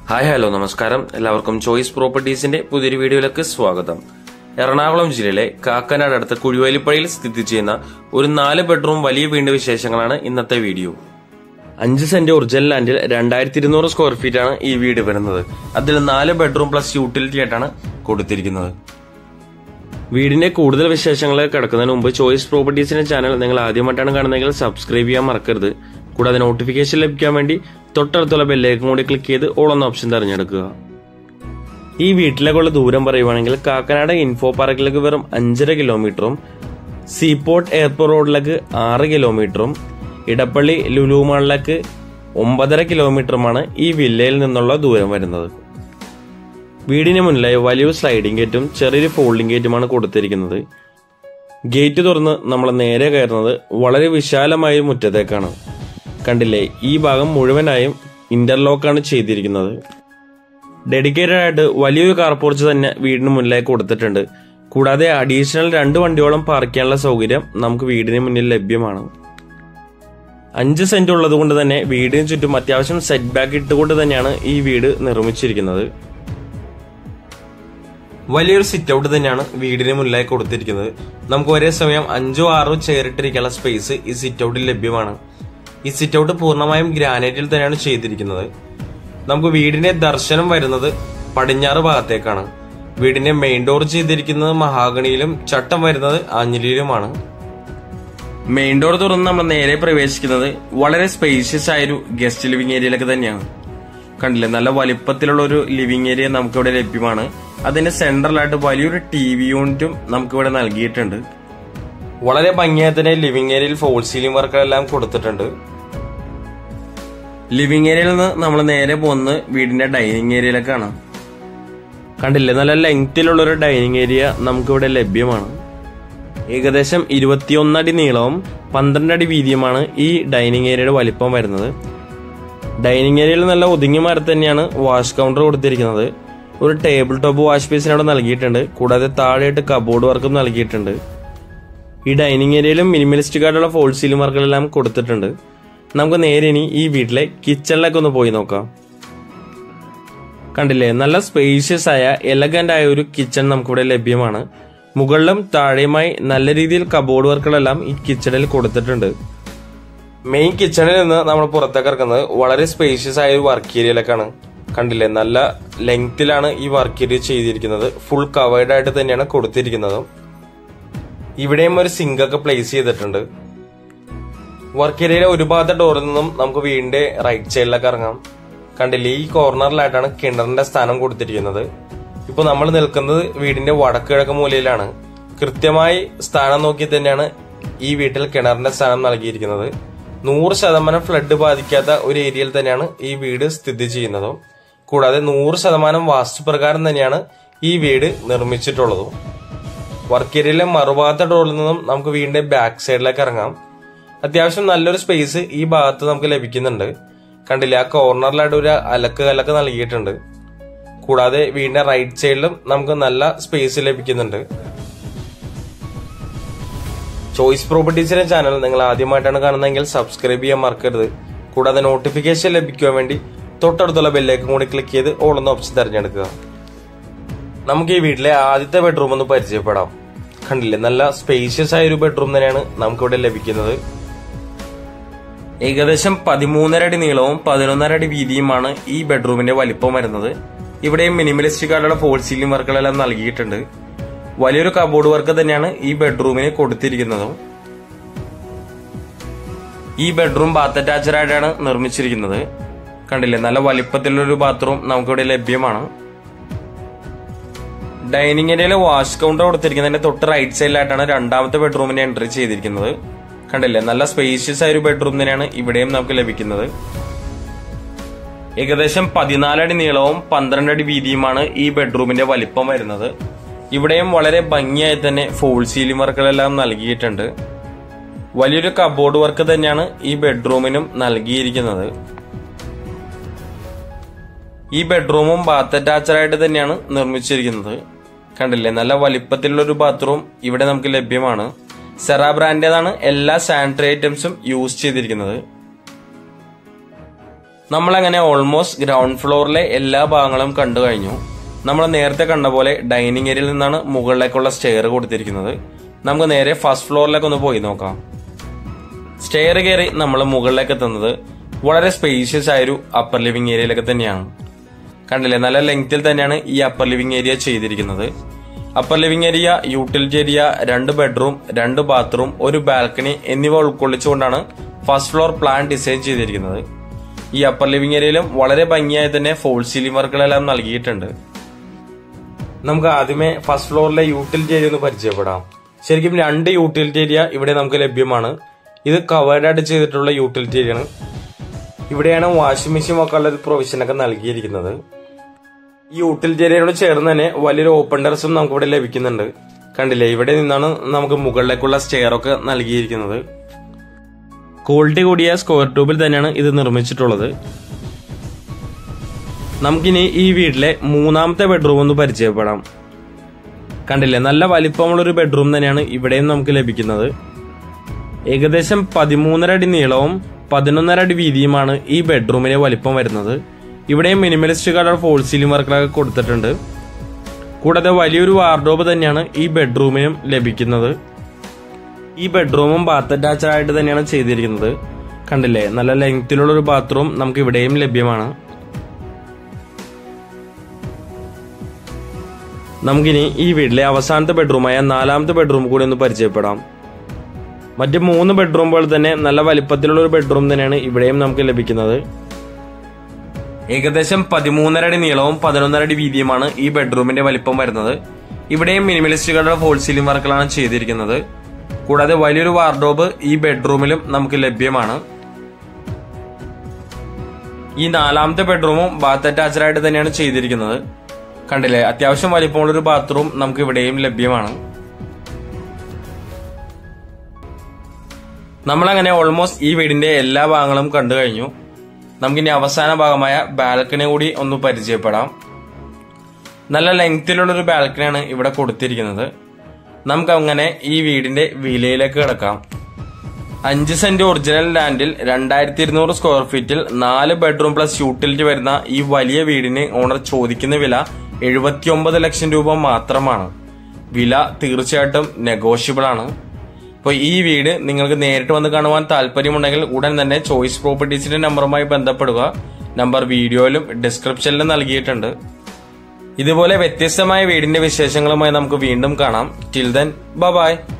hi hello നമസ്കാരം എല്ലാവർക്കും choice പ്രോപ്പർട്ടീസിന്റെ പുതിയൊരു വീഡിയോയിലേക്ക് സ്വാഗതം എറണാകുളം ജില്ലയിലെ കാക്കനാട് അടുത്ത കുഴിവേലിപ്പടിയിൽ സ്ഥിതി ചെയ്യുന്ന ഒരു നാല് ബെഡ്റൂം വലിയ വീടിന്റെ വിശേഷങ്ങളാണ് ഇന്നത്തെ വീഡിയോ അഞ്ച് സെന്റ് ഒറിജിനൽ ലാൻഡിൽ രണ്ടായിരത്തി ഇരുന്നൂറ് സ്ക്വയർ ഫീറ്റ് ആണ് ഈ വീട് വരുന്നത് അതിൽ നാല് ബെഡ്റൂം പ്ലസ് യൂട്ടിലിറ്റി ആയിട്ടാണ് കൊടുത്തിരിക്കുന്നത് വീടിന്റെ കൂടുതൽ വിശേഷങ്ങൾ കിടക്കുന്നതിന് മുമ്പ് ചോയ്സ് പ്രോപ്പർട്ടീസിന്റെ ചാനൽ നിങ്ങൾ ആദ്യമായിട്ടാണ് കാണുന്നതെങ്കിൽ സബ്സ്ക്രൈബ് ചെയ്യാൻ മറക്കരുത് കൂടാതെ നോട്ടിഫിക്കേഷൻ ലഭിക്കാൻ വേണ്ടി തൊട്ടടുത്തുള്ള ബെല്ലേക്കും കൂടി ക്ലിക്ക് ചെയ്ത് ഓൾ എന്ന ഓപ്ഷൻ തിരഞ്ഞെടുക്കുക ഈ വീട്ടിലേക്കുള്ള ദൂരം പറയുവാണെങ്കിൽ കാക്കനാട് ഇൻഫോ പാർക്കിലേക്ക് വെറും അഞ്ചര കിലോമീറ്ററും സീപോർട്ട് എയർപോർട്ട് റോഡിലേക്ക് ആറ് കിലോമീറ്ററും ഇടപ്പള്ളി ലുലു മാളിലേക്ക് ഒമ്പതര കിലോമീറ്ററുമാണ് ഈ വില്ലയിൽ നിന്നുള്ള ദൂരം വരുന്നത് വീടിന് മുന്നിലായി വലിയൊരു സ്ലൈഡിംഗ് ഗേറ്റും ചെറിയൊരു ഫോൾഡിംഗ് ഗേറ്റുമാണ് കൊടുത്തിരിക്കുന്നത് ഗേറ്റ് തുറന്ന് നമ്മൾ നേരെ കയറുന്നത് വളരെ വിശാലമായ ഒരു മുറ്റത്തേക്കാണ് കണ്ടില്ലേ ഈ ഭാഗം മുഴുവനായും ഇന്റർലോക്കാണ് ചെയ്തിരിക്കുന്നത് ഡെഡിക്കേറ്റഡ് ആയിട്ട് വലിയൊരു കാർ പോർച്ച് തന്നെ വീടിന് മുന്നിലായി കൊടുത്തിട്ടുണ്ട് കൂടാതെ അഡീഷണൽ രണ്ട് വണ്ടിയോളം പാർക്ക് ചെയ്യാനുള്ള സൗകര്യം നമുക്ക് വീടിന് മുന്നിൽ ലഭ്യമാണ് അഞ്ച് സെന്റ് ഉള്ളത് കൊണ്ട് തന്നെ വീടിന് ചുറ്റും അത്യാവശ്യം സെറ്റ് ബാക്ക് ഇട്ടുകൊണ്ട് തന്നെയാണ് ഈ വീട് നിർമ്മിച്ചിരിക്കുന്നത് വലിയൊരു സിറ്റ് ഔട്ട് തന്നെയാണ് വീടിന് മുന്നിലായി കൊടുത്തിരിക്കുന്നത് നമുക്ക് ഒരേ സമയം അഞ്ചോ ആറോ ചെയറിട്ടിരിക്കാനുള്ള സ്പേസ് ഈ സിറ്റ് ഔട്ടിൽ ലഭ്യമാണ് ഈ സിറ്റ് ഔട്ട് പൂർണ്ണമായും ഗ്രാനൈറ്റിൽ തന്നെയാണ് ചെയ്തിരിക്കുന്നത് നമുക്ക് വീടിന്റെ ദർശനം വരുന്നത് പടിഞ്ഞാറ് ഭാഗത്തേക്കാണ് വീടിന്റെ മെയിൻ ഡോർ ചെയ്തിരിക്കുന്നത് മഹാഗണിയിലും ചട്ടം വരുന്നത് ആഞ്ഞിലിയിലുമാണ് മെയിൻ ഡോർ തുറന്ന് നമ്മൾ നേരെ പ്രവേശിക്കുന്നത് വളരെ സ്പേഷ്യസ് ആയൊരു ഗസ്റ്റ് ലിവിംഗ് ഏരിയയിലേക്ക് തന്നെയാണ് കണ്ടില്ലേ നല്ല വലിപ്പത്തിലുള്ള ഒരു ലിവിംഗ് ഏരിയ നമുക്കിവിടെ ലഭ്യമാണ് അതിന്റെ സെൻട്രലായിട്ട് വലിയൊരു ടി വി യൂണിറ്റും നമുക്കിവിടെ നൽകിയിട്ടുണ്ട് വളരെ ഭംഗിയായി തന്നെ ലിവിംഗ് ഏരിയയിൽ ഫോൾ സീലിംഗ് വർക്കുകളെല്ലാം കൊടുത്തിട്ടുണ്ട് ലിവിംഗ് ഏരിയയിൽ നിന്ന് നമ്മൾ നേരെ പോകുന്നത് വീടിന്റെ ഡൈനിങ് ഏരിയയിലേക്കാണ് കണ്ടില്ലേ നല്ല ലെങ്തിലുള്ള ഒരു ഡൈനിങ് ഏരിയ നമുക്കിവിടെ ലഭ്യമാണ് ഏകദേശം ഇരുപത്തിയൊന്നടി നീളവും പന്ത്രണ്ട് അടി വീതിയുമാണ് ഈ ഡൈനിങ് ഏരിയയുടെ വലിപ്പം വരുന്നത് ഡൈനിങ് ഏരിയയിൽ നല്ല ഒതുങ്ങിയ മരത്ത് തന്നെയാണ് വാഷ് കൗണ്ടർ കൊടുത്തിരിക്കുന്നത് ഒരു ടേബിൾ ടോപ്പ് വാഷ് ബേസിന് അവിടെ നൽകിയിട്ടുണ്ട് കൂടാതെ താഴെയായിട്ട് കബോർഡ് വർക്കും നൽകിയിട്ടുണ്ട് ഈ ഡൈനിങ് ഏരിയയിലും മിനിമലിസ്റ്റിക് ആയിട്ടുള്ള ഫോൾ സീലിംഗ് വർക്കുകളെല്ലാം കൊടുത്തിട്ടുണ്ട് നമുക്ക് നേരെ ഇനി ഈ വീട്ടിലെ കിച്ചണിലേക്ക് ഒന്ന് പോയി നോക്കാം കണ്ടില്ലേ നല്ല സ്പേഷ്യസ് ആയ എലഗന്റ് ആയ ഒരു കിച്ചൺ നമുക്കിവിടെ ലഭ്യമാണ് മുകളിലും താഴെയുമായി നല്ല രീതിയിൽ കബോർഡ് വർക്കുകളെല്ലാം ഈ കിച്ചണിൽ കൊടുത്തിട്ടുണ്ട് മെയിൻ കിച്ചണിൽ നിന്ന് നമ്മൾ പുറത്തേക്ക് ഇറക്കുന്നത് വളരെ സ്പേഷ്യസ് ആയ ഒരു വർക്ക് ഏരിയയിലേക്കാണ് കണ്ടില്ലേ നല്ല ലെങ്തിലാണ് ഈ വർക്ക് ഏരിയ ചെയ്തിരിക്കുന്നത് ഫുൾ കവേർഡ് ആയിട്ട് തന്നെയാണ് കൊടുത്തിരിക്കുന്നത് ഇവിടെയും ഒരു സിങ്ക് ഒക്കെ പ്ലേസ് ചെയ്തിട്ടുണ്ട് വർക്ക് ഏരിയയിലെ ഒരു ഭാഗത്തെ ഡോറിൽ നിന്നും നമുക്ക് വീടിന്റെ റൈറ്റ് സൈഡിലേക്ക് ഇറങ്ങാം കണ്ടില്ലേ ഈ കോർണറിലായിട്ടാണ് കിണറിന്റെ സ്ഥാനം കൊടുത്തിരിക്കുന്നത് ഇപ്പൊ നമ്മൾ നിൽക്കുന്നത് വീടിന്റെ വടക്ക് കിഴക്ക് മൂലയിലാണ് കൃത്യമായി സ്ഥാനം നോക്കി തന്നെയാണ് ഈ വീട്ടിൽ കിണറിന്റെ സ്ഥാനം നൽകിയിരിക്കുന്നത് നൂറ് ശതമാനം ഫ്ലഡ് ബാധിക്കാത്ത ഒരു ഏരിയയിൽ തന്നെയാണ് ഈ വീട് സ്ഥിതി ചെയ്യുന്നതും കൂടാതെ നൂറ് ശതമാനം വാസ്തുപ്രകാരം തന്നെയാണ് ഈ വീട് നിർമ്മിച്ചിട്ടുള്ളതും വർക്ക് ഏരിയയിലെ മറുഭാഗത്തെ ഡോറിൽ നിന്നും നമുക്ക് വീടിന്റെ ബാക്ക് സൈഡിലേക്ക് ഇറങ്ങാം അത്യാവശ്യം നല്ലൊരു സ്പേസ് ഈ ഭാഗത്ത് നമുക്ക് ലഭിക്കുന്നുണ്ട് കണ്ടില്ല ആ കോർണറിലായിട്ട് ഒരു അലക്ക് കലക്ക് നൽകിയിട്ടുണ്ട് കൂടാതെ വീടിന്റെ റൈറ്റ് സൈഡിലും നമുക്ക് നല്ല സ്പേസ് ലഭിക്കുന്നുണ്ട് ചോയ്സ് പ്രോപ്പർട്ടീസിന്റെ ചാനൽ നിങ്ങൾ ആദ്യമായിട്ടാണ് കാണുന്നതെങ്കിൽ സബ്സ്ക്രൈബ് ചെയ്യാൻ മറക്കരുത് കൂടാതെ നോട്ടിഫിക്കേഷൻ ലഭിക്കുവാൻ വേണ്ടി തൊട്ടടുത്തുള്ള ബെല്ലേക്കും കൂടി ക്ലിക്ക് ചെയ്ത് ഓൾ എന്ന ഓപ്ഷൻ തിരഞ്ഞെടുക്കുക നമുക്ക് ഈ വീട്ടിലെ ആദ്യത്തെ ബെഡ്റൂം ഒന്ന് പരിചയപ്പെടാം കണ്ടില്ലേ നല്ല സ്പേഷ്യസ് ആയ ഒരു ബെഡ്റൂം തന്നെയാണ് നമുക്കിവിടെ ലഭിക്കുന്നത് ഏകദേശം പതിമൂന്നര അടി നീളവും പതിനൊന്നര അടി വീതിയുമാണ് ഈ ബെഡ്റൂമിന്റെ വലിപ്പം വരുന്നത് ഇവിടെ മിനിമലിസ്റ്റിക് ആയിട്ടുള്ള ഫോൾ സീലിംഗ് വർക്കുകളെല്ലാം നൽകിയിട്ടുണ്ട് വലിയൊരു കബോർഡ് വർക്ക് തന്നെയാണ് ഈ ബെഡ്റൂമിന് കൊടുത്തിരിക്കുന്നത് ഈ ബെഡ്റൂം ബാത്ത് അറ്റാച്ചഡ് ആയിട്ടാണ് നിർമ്മിച്ചിരിക്കുന്നത് കണ്ടില്ലേ നല്ല വലിപ്പത്തിലുള്ള ഒരു ബാത്റൂം നമുക്കിവിടെ ലഭ്യമാണ് ഡൈനിങ് ഏരിയയിലെ വാഷ് കൗണ്ടർ കൊടുത്തിരിക്കുന്നതിന്റെ തൊട്ട് റൈറ്റ് സൈഡിലായിട്ടാണ് രണ്ടാമത്തെ ബെഡ്റൂമിനെ എൻട്രി ചെയ്തിരിക്കുന്നത് കണ്ടില്ലേ നല്ല സ്പേഷ്യസ് ആയ ഒരു ബെഡ്റൂം തന്നെയാണ് ഇവിടെയും നമുക്ക് ലഭിക്കുന്നത് ഏകദേശം പതിനാലടി നീളവും പന്ത്രണ്ട് അടി വീതിയുമാണ് ഈ ബെഡ്റൂമിന്റെ വലിപ്പം വരുന്നത് ഇവിടെയും വളരെ ഭംഗിയായി തന്നെ ഫോൾ സീലിംഗ് വർക്കുകളെല്ലാം നൽകിയിട്ടുണ്ട് വലിയൊരു കബോർഡ് വർക്ക് തന്നെയാണ് ഈ ബെഡ്റൂമിനും നൽകിയിരിക്കുന്നത് ഈ ബെഡ്റൂമും ബാത്ത് അറ്റാച്ചഡ് ആയിട്ട് തന്നെയാണ് നിർമ്മിച്ചിരിക്കുന്നത് കണ്ടില്ലേ നല്ല വലിപ്പത്തിലുള്ള ഒരു ബാത്റൂം ഇവിടെ നമുക്ക് ലഭ്യമാണ് സെറ ബ്രാൻഡേതാണ് എല്ലാ സാനിറ്ററി ഐറ്റംസും യൂസ് ചെയ്തിരിക്കുന്നത് നമ്മളങ്ങനെ ഓൾമോസ്റ്റ് ഗ്രൗണ്ട് ഫ്ലോറിലെ എല്ലാ ഭാഗങ്ങളും കണ്ടു കഴിഞ്ഞു നമ്മൾ നേരത്തെ കണ്ട പോലെ ഡൈനിങ് ഏരിയയിൽ നിന്നാണ് മുകളിലേക്കുള്ള സ്റ്റെയർ കൊടുത്തിരിക്കുന്നത് നമുക്ക് നേരെ ഫസ്റ്റ് ഫ്ലോറിലേക്ക് ഒന്ന് പോയി നോക്കാം സ്റ്റെയർ കയറി നമ്മൾ മുകളിലേക്ക് എത്തുന്നത് വളരെ സ്പേഷ്യസ് ആയൊരു അപ്പർ ലിവിംഗ് ഏരിയയിലൊക്കെ തന്നെയാണ് കണ്ടില്ലേ നല്ല ലെങ്ത്തിൽ തന്നെയാണ് ഈ അപ്പർ ലിവിംഗ് ഏരിയ ചെയ്തിരിക്കുന്നത് upper living area utility area രണ്ട് ബെഡ്റൂം രണ്ട് ബാത്റൂം ഒരു ബാൽക്കണി എന്നിവ ഉൾക്കൊള്ളിച്ചുകൊണ്ടാണ് ഫസ്റ്റ് ഫ്ലോർ പ്ലാൻ ഡിസൈൻ ചെയ്തിരിക്കുന്നത് ഈ അപ്പർ ലിവിംഗ് ഏരിയയിലും വളരെ ഭംഗിയായി തന്നെ ഫോൾ സീലിംഗ് വർക്കുകളെല്ലാം നൽകിയിട്ടുണ്ട് നമുക്ക് ആദ്യമേ ഫസ്റ്റ് ഫ്ലോറിലെ യൂട്ടിലിറ്റി ഏരിയ ഒന്ന് പരിചയപ്പെടാം ശരിക്കും രണ്ട് യൂട്ടിലിറ്റി ഏരിയ ഇവിടെ നമുക്ക് ലഭ്യമാണ് ഇത് കവേർഡ് ആയിട്ട് ചെയ്തിട്ടുള്ള യൂട്ടിലിറ്റി ഏരിയ ആണ് ഇവിടെയാണ് വാഷിംഗ് മെഷീൻ വെക്കാനുള്ള ഒരു പ്രൊവിഷൻ ഒക്കെ നൽകിയിരിക്കുന്നത് ഈ യൂട്ടിലിറ്റി ഏരിയയോട് ചേർന്ന് തന്നെ വലിയൊരു ഓപ്പൺ ടെറസും നമുക്ക് ഇവിടെ ലഭിക്കുന്നുണ്ട് കണ്ടില്ലേ ഇവിടെ നിന്നാണ് നമുക്ക് മുകളിലേക്കുള്ള സ്റ്റെയർ ഒക്കെ നൽകിയിരിക്കുന്നത് ക്വാളിറ്റി കൂടിയ സ്ക്വയർ ട്യൂബിൽ തന്നെയാണ് ഇത് നിർമ്മിച്ചിട്ടുള്ളത് നമുക്കിനി ഈ വീട്ടിലെ മൂന്നാമത്തെ ബെഡ്റൂം ഒന്ന് പരിചയപ്പെടാം കണ്ടില്ലേ നല്ല വലിപ്പമുള്ള ഒരു ബെഡ്റൂം തന്നെയാണ് ഇവിടെയും നമുക്ക് ലഭിക്കുന്നത് ഏകദേശം പതിമൂന്നര അടി നീളവും പതിനൊന്നര അടി വീതിയുമാണ് ഈ ബെഡ്റൂമിന്റെ വലിപ്പം വരുന്നത് ഇവിടെയും മിനിമലിസ്റ്റ് കളർ ഫോൾ സീലിംഗ് വർക്കുകളൊക്കെ കൊടുത്തിട്ടുണ്ട് കൂടാതെ വലിയൊരു വാർഡ്രോബ് തന്നെയാണ് ഈ ബെഡ്റൂമിനും ലഭിക്കുന്നത് ഈ ബെഡ്റൂമും ബാത്ത് അറ്റാച്ച്ഡ് ആയിട്ട് തന്നെയാണ് ചെയ്തിരിക്കുന്നത് കണ്ടില്ലേ നല്ല ലെങ്തിലുള്ള ഒരു ബാത്റൂം നമുക്ക് ഇവിടെയും ലഭ്യമാണ് നമുക്കിനി ഈ വീട്ടിലെ അവസാനത്തെ ബെഡ്റൂമായ നാലാമത്തെ ബെഡ്റൂം കൂടി ഒന്ന് പരിചയപ്പെടാം മറ്റ് മൂന്ന് ബെഡ്റൂം പോലെ തന്നെ നല്ല വലിപ്പത്തിലുള്ള ഒരു ബെഡ്റൂം തന്നെയാണ് ഇവിടെയും നമുക്ക് ലഭിക്കുന്നത് ഏകദേശം പതിമൂന്നര അടി നീളവും പതിനൊന്നര അടി വീതിയുമാണ് ഈ ബെഡ്റൂമിന്റെ വലിപ്പം വരുന്നത് ഇവിടെയും മിനിമലിസ്റ്റുകളുടെ ഫോൾ സീലിംഗ് വർക്കുകളാണ് ചെയ്തിരിക്കുന്നത് കൂടാതെ വലിയൊരു വാർഡ്രോബ് ഈ ബെഡ്റൂമിലും നമുക്ക് ലഭ്യമാണ് ഈ നാലാമത്തെ ബെഡ്റൂമും ബാത്ത് അറ്റാച്ച്ഡ് ആയിട്ട് തന്നെയാണ് ചെയ്തിരിക്കുന്നത് കണ്ടില്ലേ അത്യാവശ്യം വലിപ്പമുള്ള ഒരു ബാത്റൂം നമുക്ക് ഇവിടെയും ലഭ്യമാണ് നമ്മളങ്ങനെ ഓൾമോസ്റ്റ് ഈ വീടിന്റെ എല്ലാ ഭാഗങ്ങളും കണ്ടു കഴിഞ്ഞു നമുക്കിനി അവസാന ഭാഗമായ ബാൽക്കണി കൂടി ഒന്ന് പരിചയപ്പെടാം നല്ല ലെങ്തിലുള്ള ഒരു ബാൽക്കണിയാണ് ഇവിടെ കൊടുത്തിരിക്കുന്നത് നമുക്ക് അങ്ങനെ ഈ വീടിന്റെ വിലയിലേക്ക് കിടക്കാം അഞ്ച് സെന്റ് ഒറിജിനൽ ലാൻഡിൽ രണ്ടായിരത്തി ഇരുന്നൂറ് സ്ക്വയർ ഫീറ്റിൽ നാല് ബെഡ്റൂം പ്ലസ് യൂട്ടിലിറ്റി വരുന്ന ഈ വലിയ വീടിന് ഓണർ ചോദിക്കുന്ന വില എഴുപത്തിയൊമ്പത് ലക്ഷം രൂപ മാത്രമാണ് വില തീർച്ചയായിട്ടും നെഗോഷ്യബിൾ ആണ് അപ്പോൾ ഈ വീട് നിങ്ങൾക്ക് നേരിട്ട് വന്ന് കാണുവാൻ താല്പര്യമുണ്ടെങ്കിൽ ഉടൻ തന്നെ ചോയ്സ് പ്രോപ്പർട്ടീസിന്റെ നമ്പറുമായി ബന്ധപ്പെടുക നമ്പർ വീഡിയോയിലും ഡിസ്ക്രിപ്ഷനിലും നൽകിയിട്ടുണ്ട് ഇതുപോലെ വ്യത്യസ്തമായ വീടിന്റെ വിശേഷങ്ങളുമായി നമുക്ക് വീണ്ടും കാണാം ടിൽ ദെൻ ബൈ